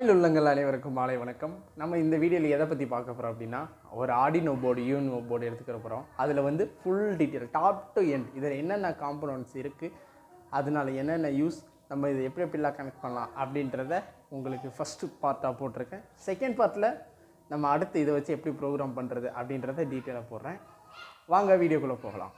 தமிழ் உள்ளங்கள் அனைவருக்கும் மாலை வணக்கம் நம்ம இந்த வீடியோவில் எதை பற்றி பார்க்க போகிறோம் அப்படின்னா ஒரு ஆடினோ போர்டு யூனோ போர்டு எடுத்துக்கிற போகிறோம் அதில் வந்து full detail top to end இதில் என்னென்ன காம்பனண்ட்ஸ் இருக்குது அதனால என்னென்ன யூஸ் நம்ம இதை எப்படி எப்படிலாம் கனெக்ட் பண்ணலாம் அப்படின்றத உங்களுக்கு ஃபஸ்ட்டு பார்ட்டாக போட்டிருக்கேன் செகண்ட் பார்ட்டில் நம்ம அடுத்து இதை வச்சு எப்படி ப்ரோக்ராம் பண்ணுறது அப்படின்றத டீட்டெயிலாக போடுறேன் வாங்க வீடியோக்குள்ளே போகலாம்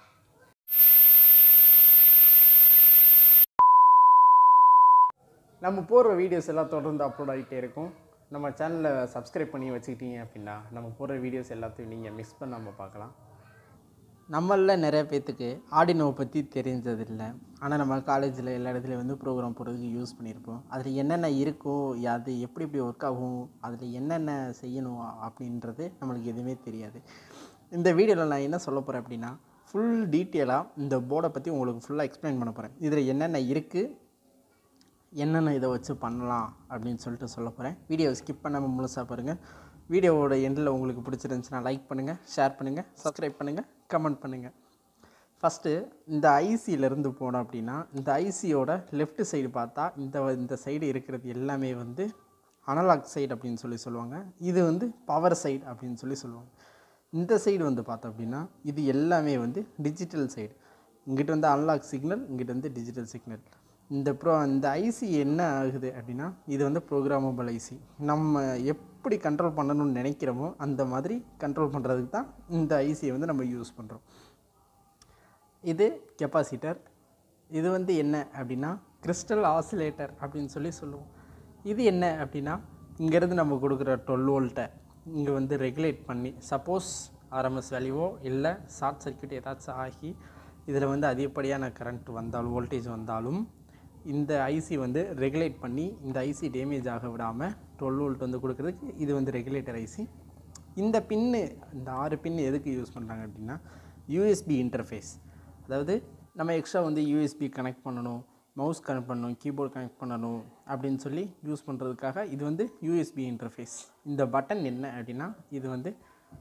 நம்ம போடுற வீடியோஸ் எல்லாம் தொடர்ந்து அப்லோட் ஆகிட்டே இருக்கும் நம்ம சேனலை சப்ஸ்கிரைப் பண்ணி வச்சுக்கிட்டீங்க அப்படின்னா நம்ம போடுற வீடியோஸ் எல்லாத்தையும் நீங்கள் மிஸ் பண்ணாமல் பார்க்கலாம் நம்மளில் நிறைய பேர்த்துக்கு ஆடினோவை பற்றி தெரிஞ்சதில்லை ஆனால் நம்ம காலேஜில் எல்லா இடத்துலையும் வந்து ப்ரோக்ராம் போடுறதுக்கு யூஸ் பண்ணியிருப்போம் அதில் என்னென்ன இருக்கோ அது எப்படி எப்படி ஒர்க் ஆகும் அதில் என்னென்ன செய்யணும் அப்படின்றது நம்மளுக்கு எதுவுமே தெரியாது இந்த வீடியோவில் நான் என்ன சொல்ல போகிறேன் அப்படின்னா ஃபுல் டீட்டெயிலாக இந்த போர்டை பற்றி உங்களுக்கு ஃபுல்லாக எக்ஸ்பிளைன் பண்ண போகிறேன் இதில் என்னென்ன இருக்குது என்னென்ன இதை வச்சு பண்ணலாம் அப்படின்னு சொல்லிட்டு சொல்ல போகிறேன் வீடியோ ஸ்கிப் பண்ணாமல் முழுசாக பாருங்கள் வீடியோவோட எண்டில் உங்களுக்கு பிடிச்சிருந்துச்சுன்னா லைக் பண்ணுங்கள் ஷேர் பண்ணுங்கள் சப்ஸ்கிரைப் பண்ணுங்கள் கமெண்ட் பண்ணுங்கள் ஃபஸ்ட்டு இந்த ஐசியிலேருந்து போனோம் அப்படின்னா இந்த ஐசியோட லெஃப்ட் சைடு பார்த்தா இந்த இந்த சைடு இருக்கிறது எல்லாமே வந்து அனலாக் சைடு அப்படின்னு சொல்லி சொல்லுவாங்க இது வந்து பவர் சைடு அப்படின்னு சொல்லி சொல்லுவாங்க இந்த சைடு வந்து பார்த்தோம் அப்படின்னா இது எல்லாமே வந்து டிஜிட்டல் சைடு இங்கிட்ட வந்து அனலாக் சிக்னல் இங்கிட்ட வந்து டிஜிட்டல் சிக்னல் இந்த ப்ரோ இந்த ஐசி என்ன ஆகுது அப்படின்னா இது வந்து ப்ரோக்ராமபிள் ஐசி நம்ம எப்படி கண்ட்ரோல் பண்ணணும்னு நினைக்கிறோமோ அந்த மாதிரி கண்ட்ரோல் பண்ணுறதுக்கு தான் இந்த ஐசியை வந்து நம்ம யூஸ் பண்ணுறோம் இது கெப்பாசிட்டர் இது வந்து என்ன அப்படின்னா கிறிஸ்டல் ஆசிலேட்டர் அப்படின்னு சொல்லி சொல்லுவோம் இது என்ன அப்படின்னா இங்கேருந்து நம்ம கொடுக்குற டுவெல் வோல்ட்டை இங்கே வந்து ரெகுலேட் பண்ணி சப்போஸ் ஆர்எம்எஸ் வேல்யூவோ இல்லை ஷார்ட் சர்க்யூட் ஏதாச்சும் ஆகி இதில் வந்து அதிகப்படியான கரண்ட் வந்தாலும் வோல்டேஜ் வந்தாலும் இந்த ஐசி வந்து ரெகுலேட் பண்ணி இந்த ஐசி டேமேஜ் ஆக விடாமல் டுவெல் வோல்ட் வந்து கொடுக்குறதுக்கு இது வந்து ரெகுலேட்டர் ஐசி இந்த பின்னு இந்த ஆறு பின் எதுக்கு யூஸ் பண்ணுறாங்க அப்படின்னா யூஎஸ்பி இன்டர்ஃபேஸ் அதாவது நம்ம எக்ஸ்ட்ரா வந்து யூஎஸ்பி கனெக்ட் பண்ணணும் மவுஸ் கனெக்ட் பண்ணணும் கீபோர்டு கனெக்ட் பண்ணணும் அப்படின்னு சொல்லி யூஸ் பண்ணுறதுக்காக இது வந்து யூஎஸ்பி இன்டர்ஃபேஸ் இந்த பட்டன் என்ன அப்படின்னா இது வந்து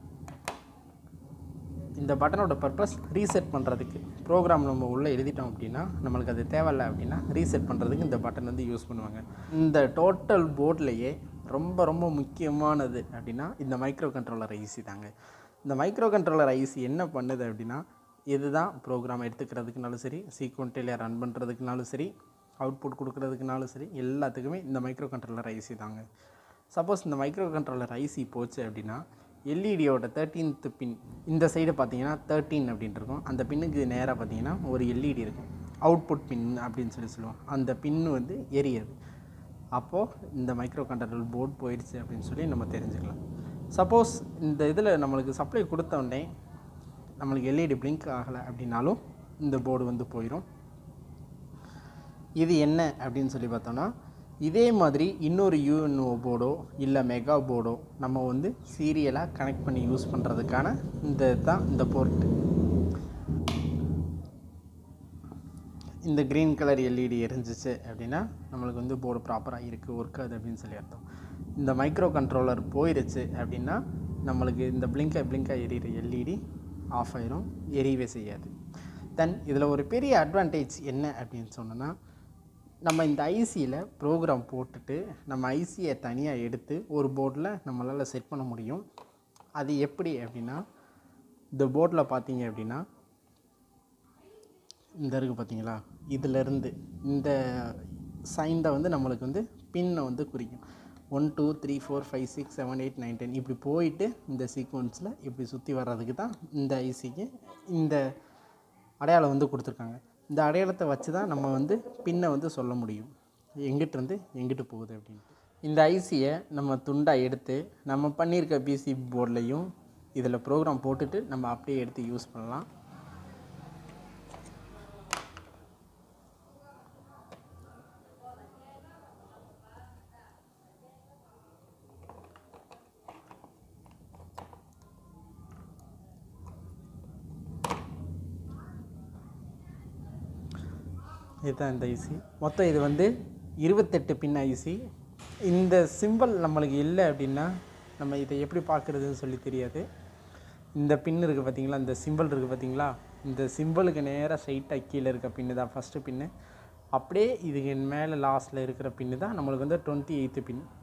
இந்த பட்டனோட பர்பஸ் ரீசெட் பண்ணுறதுக்கு ப்ரோக்ராம் நம்ம உள்ளே எழுதிட்டோம் அப்படின்னா நம்மளுக்கு அது தேவையில்லை அப்படின்னா ரீசெட் பண்ணுறதுக்கு இந்த பட்டன் வந்து யூஸ் பண்ணுவாங்க இந்த டோட்டல் போர்ட்லேயே ரொம்ப ரொம்ப முக்கியமானது அப்படின்னா இந்த மைக்ரோ கண்ட்ரோலர் ஐசி தாங்க இந்த மைக்ரோ கண்ட்ரோலர் ஐசி என்ன பண்ணுது அப்படின்னா இதுதான் ப்ரோக்ராம் எடுத்துக்கிறதுக்குனாலும் சரி சீக்வெண்ட்டில் ரன் பண்ணுறதுக்குனாலும் சரி அவுட்புட் கொடுக்குறதுக்குனாலும் சரி எல்லாத்துக்குமே இந்த மைக்ரோ கண்ட்ரோலர் ஐசி தாங்க சப்போஸ் இந்த மைக்ரோ கண்ட்ரோலர் ஐசி போச்சு அப்படின்னா எல்இடியோட தேர்ட்டீன்த் பின் இந்த சைடு பார்த்தீங்கன்னா தேர்ட்டீன் அப்படின்ட்டு இருக்கும் அந்த பின்னுக்கு நேராக பார்த்தீங்கன்னா ஒரு எல்இடி இருக்கும் அவுட்புட் பின் அப்படின்னு சொல்லி சொல்லுவோம் அந்த பின்னு வந்து எரியாது அப்போது இந்த மைக்ரோ கண்ட்ரோலர் போர்டு போயிடுச்சு அப்படின்னு சொல்லி நம்ம தெரிஞ்சுக்கலாம் சப்போஸ் இந்த இதில் நம்மளுக்கு சப்ளை கொடுத்த உடனே நம்மளுக்கு எல்இடி பிளிங்க் ஆகலை அப்படின்னாலும் இந்த போர்டு வந்து போயிடும் இது என்ன அப்படின்னு சொல்லி பார்த்தோன்னா இதே மாதிரி இன்னொரு யூஎன்ஓ போர்டோ இல்லை மெகா போர்டோ நம்ம வந்து சீரியலாக கனெக்ட் பண்ணி யூஸ் பண்ணுறதுக்கான இந்த தான் இந்த போர்ட்டு இந்த க்ரீன் கலர் எல்இடி எரிஞ்சிச்சு அப்படின்னா நம்மளுக்கு வந்து போர்டு ப்ராப்பராக இருக்குது ஒர்க் ஆகுது அப்படின்னு சொல்லி அர்த்தம் இந்த மைக்ரோ கண்ட்ரோலர் போயிடுச்சு அப்படின்னா நம்மளுக்கு இந்த பிளிங்காக பிளிங்காக எரியிற எல்இடி ஆஃப் ஆயிரும் எரியவே செய்யாது தென் இதில் ஒரு பெரிய அட்வான்டேஜ் என்ன அப்படின்னு சொன்னோன்னா நம்ம இந்த ஐசியில் ப்ரோக்ராம் போட்டுட்டு நம்ம ஐசியை தனியாக எடுத்து ஒரு போர்டில் நம்மளால் செட் பண்ண முடியும் அது எப்படி அப்படின்னா இந்த போர்டில் பார்த்தீங்க அப்படின்னா இந்த இருக்குது பார்த்தீங்களா இதிலேருந்து இந்த சைன் தான் வந்து நம்மளுக்கு வந்து பின்னை வந்து குறிக்கும் one two three four five six seven eight nine ten இப்படி போயிட்டு இந்த சீக்வன்ஸில் இப்படி சுற்றி வர்றதுக்கு தான் இந்த ஐசிக்கு இந்த அடையாளம் வந்து கொடுத்துருக்காங்க இந்த அடையாளத்தை வச்சு தான் நம்ம வந்து பின்னை வந்து சொல்ல முடியும் எங்கிட்டிருந்து எங்கிட்டு போகுது அப்படின்ட்டு இந்த ஐசியை நம்ம துண்டாக எடுத்து நம்ம பண்ணியிருக்க பிசி போர்ட்லேயும் இதில் ப்ரோக்ராம் போட்டுட்டு நம்ம அப்படியே எடுத்து யூஸ் பண்ணலாம் இதுதான் இந்த ஐசி மொத்தம் இது வந்து இருபத்தெட்டு பின் ஐசி இந்த சிம்பிள் நம்மளுக்கு இல்லை அப்படின்னா நம்ம இதை எப்படி பார்க்குறதுன்னு சொல்லி தெரியாது இந்த பின் இருக்குது பார்த்தீங்களா இந்த சிம்பிள் இருக்குது பார்த்தீங்களா இந்த சிம்பிளுக்கு நேராக ஸ்ட்ரைட்டாக கீழே இருக்க பின்னு தான் ஃபஸ்ட்டு பின்னு அப்படியே இதுக்கு மேலே லாஸ்ட்டில் இருக்கிற பின்னு தான் நம்மளுக்கு வந்து டுவெண்ட்டி எயித்து பின்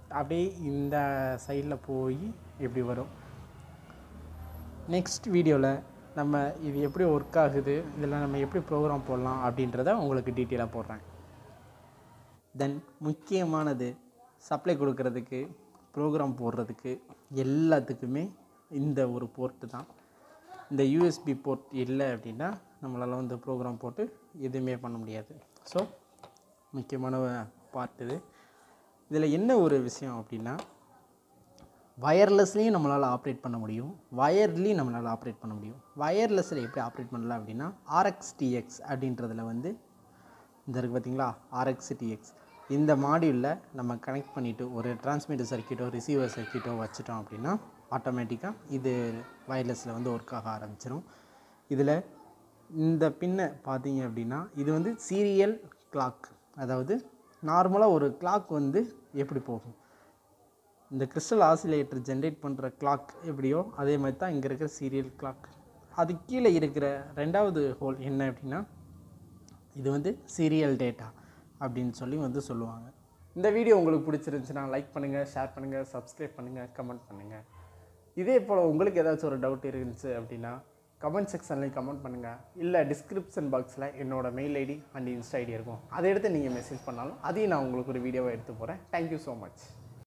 அப்படியே இந்த சைடில் போய் இப்படி வரும் நெக்ஸ்ட் வீடியோவில் நம்ம இது எப்படி ஒர்க் ஆகுது இதில் நம்ம எப்படி ப்ரோக்ராம் போடலாம் அப்படின்றத உங்களுக்கு டீட்டெயிலாக போடுறேன் தென் முக்கியமானது சப்ளை கொடுக்கறதுக்கு ப்ரோக்ராம் போடுறதுக்கு எல்லாத்துக்குமே இந்த ஒரு போர்ட்டு தான் இந்த யூஎஸ்பி போர்ட் இல்லை அப்படின்னா நம்மளால் வந்து ப்ரோக்ராம் போட்டு எதுவுமே பண்ண முடியாது ஸோ முக்கியமான பார்ட் இது இதில் என்ன ஒரு விஷயம் அப்படின்னா வயர்லெஸ்லேயும் நம்மளால் ஆப்ரேட் பண்ண முடியும் வயர்லேயும் நம்மளால் ஆப்ரேட் பண்ண முடியும் வயர்லெஸ்ஸில் எப்படி ஆப்ரேட் பண்ணலாம் அப்படின்னா ஆர்எக்ஸ்டிஎக்ஸ் அப்படின்றதுல வந்து இந்த இருக்குது பார்த்தீங்களா ஆர்எக்ஸ்டிஎக்ஸ் இந்த மாடியூலில் நம்ம கனெக்ட் பண்ணிவிட்டு ஒரு டிரான்ஸ்மிட்டர் சர்க்கியூட்டோ ரிசீவர் சர்க்கியூட்டோ வச்சுட்டோம் அப்படின்னா ஆட்டோமேட்டிக்காக இது வயர்லெஸில் வந்து ஒர்க் ஆக ஆரம்பிச்சிடும் இதில் இந்த பின்னை பார்த்தீங்க அப்படின்னா இது வந்து சீரியல் கிளாக் அதாவது நார்மலாக ஒரு கிளாக் வந்து எப்படி போகும் இந்த கிறிஸ்டல் ஆசிலேட்டர் ஜென்ரேட் பண்ணுற கிளாக் எப்படியோ அதே மாதிரி தான் இங்கே இருக்கிற சீரியல் கிளாக் அது கீழே இருக்கிற ரெண்டாவது ஹோல் என்ன அப்படின்னா இது வந்து சீரியல் டேட்டா அப்படின்னு சொல்லி வந்து சொல்லுவாங்க இந்த வீடியோ உங்களுக்கு பிடிச்சிருந்துச்சுன்னா லைக் பண்ணுங்கள் ஷேர் பண்ணுங்கள் சப்ஸ்கிரைப் பண்ணுங்கள் கமெண்ட் பண்ணுங்கள் இதே போல் உங்களுக்கு ஏதாச்சும் ஒரு டவுட் இருந்துச்சு அப்படின்னா கமெண்ட் செக்ஷன்லேயும் கமெண்ட் பண்ணுங்கள் இல்லை டிஸ்கிரிப்ஷன் பாக்ஸில் என்னோட mail ID and Insta ID இருக்கும் அதை எடுத்து நீங்கள் மெசேஜ் பண்ணாலும் அதையும் நான் உங்களுக்கு ஒரு வீடியோவை எடுத்து போகிறேன் தேங்க்யூ ஸோ மச்